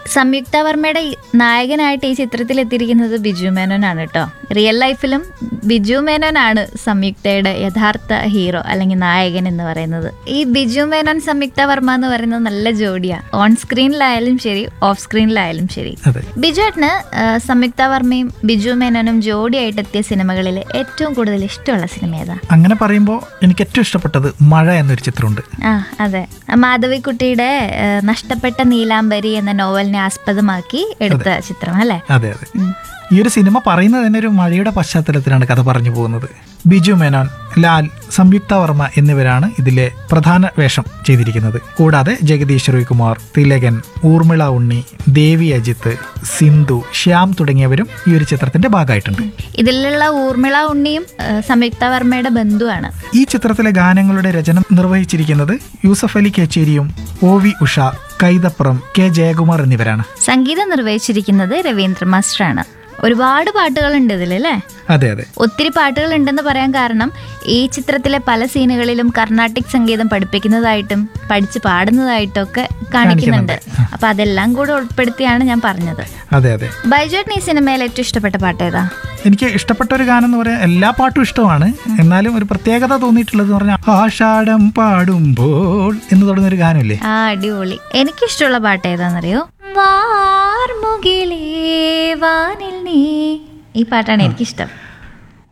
സംയുക്ത വർമ്മയുടെ ഈ നായകനായിട്ട് ഈ ചിത്രത്തിൽ എത്തിയിരിക്കുന്നത് ബിജു മേനോനാണ് കേട്ടോ റിയൽ ലൈഫിലും ബിജു മേനോനാണ് സംയുക്തയുടെ യഥാർത്ഥ ഹീറോ അല്ലെങ്കിൽ നായകൻ എന്ന് പറയുന്നത് ഈ ബിജു മേനോൻ സംയുക്ത വർമ്മ എന്ന് പറയുന്നത് നല്ല ജോഡിയാ ഓൺ സ്ക്രീനിലായാലും ശരി ഓഫ് സ്ക്രീനിലായാലും ശരി അതെ ബിജുവേട്ടന് സംയുക്ത വർമ്മയും ബിജു മേനോനും ജോഡിയായിട്ട് എത്തിയ സിനിമകളിൽ ഏറ്റവും കൂടുതൽ ഇഷ്ടമുള്ള സിനിമ ഏതാ അങ്ങനെ പറയുമ്പോൾ എനിക്ക് ഏറ്റവും ഇഷ്ടപ്പെട്ടത് മഴ എന്നൊരു ചിത്രമുണ്ട് ആ അതെ മാധവിക്കുട്ടിയുടെ ആ, നഷ്ടപ്പെട്ട നീലാംബരി എന്ന നോവലിനെ ആസ്പദമാക്കി എടുത്ത ചിത്രം അല്ലേ അതെ അതെ ഉം. ഈ ഒരു സിനിമ പറയുന്നത് തന്നെ ഒരു മഴയുടെ പശ്ചാത്തലത്തിലാണ് കഥ പറഞ്ഞു പോകുന്നത് ബിജു മേനോൻ ലാൽ സംയുക്ത വർമ്മ എന്നിവരാണ് ഇതിലെ പ്രധാന വേഷം ചെയ്തിരിക്കുന്നത് കൂടാതെ ജഗദീഷ് രവികുമാർ തിലകൻ ഊർമിള ഉണ്ണി ദേവി അജിത്ത് സിന്ധു ശ്യാം തുടങ്ങിയവരും ഈ ഒരു ചിത്രത്തിന്റെ ഭാഗമായിട്ടുണ്ട് ഇതിലുള്ള ഊർമിള ഉണ്ണിയും ആ, സംയുക്ത വർമ്മയുടെ ബന്ധുവാണ് ഈ ചിത്രത്തിലെ ഗാനങ്ങളുടെ രചന നിർവഹിച്ചിരിക്കുന്നത് യൂസഫ് അലി കേച്ചേരിയും O V Usha Kaithapram K Jayakumar എന്നിവരാണ് സംഗീതം നിർവഹിച്ചിരിക്കുന്നത് രവീന്ദ്ര മാസ്റ്ററാണ് ഒരുപാട് പാട്ടുകളുണ്ട് ഇതിൽ അല്ലേ അതെ അതെ ഒത്തിരി പാട്ടുകൾ ഉണ്ടെന്ന് പറയാൻ കാരണം ഈ ചിത്രത്തിലെ പല സീനുകളിലും കർണാട്ടിക് സംഗീതം പഠിപ്പിക്കുന്നതായിട്ടും പഠിച്ച് പാടുന്നതായിട്ടും ഒക്കെ കാണിക്കുന്നുണ്ട് അപ്പൊ അതെല്ലാം കൂടെ ഉൾപ്പെടുത്തിയാണ് ഞാൻ പറഞ്ഞത് അതെ അതെ ബൈജോട്ടിന് ഈ സിനിമയിൽ ഏറ്റവും ഇഷ്ടപ്പെട്ട പാട്ട് ഏതാ എനിക്ക് ഇഷ്ടപ്പെട്ട ഒരു ഗാനം എന്ന് പറയാൻ എല്ലാ പാട്ടും ഇഷ്ടമാണ് എന്നാലും ഒരു പ്രത്യേകത തോന്നിയിട്ടുള്ളത് എന്ന് പറഞ്ഞാൽ ആഷാഢം പാടുമ്പോൾ എന്ന് തുടങ്ങുന്ന ഒരു ഗാനമില്ലേ ആ അടിപൊളി എനിക്കിഷ്ടമുള്ള പാട്ട് ഏതാണെന്നറിയോ വാർമുകിലേ വാനിൽ നീ ഈ പാട്ടാണ് എനിക്കിഷ്ടം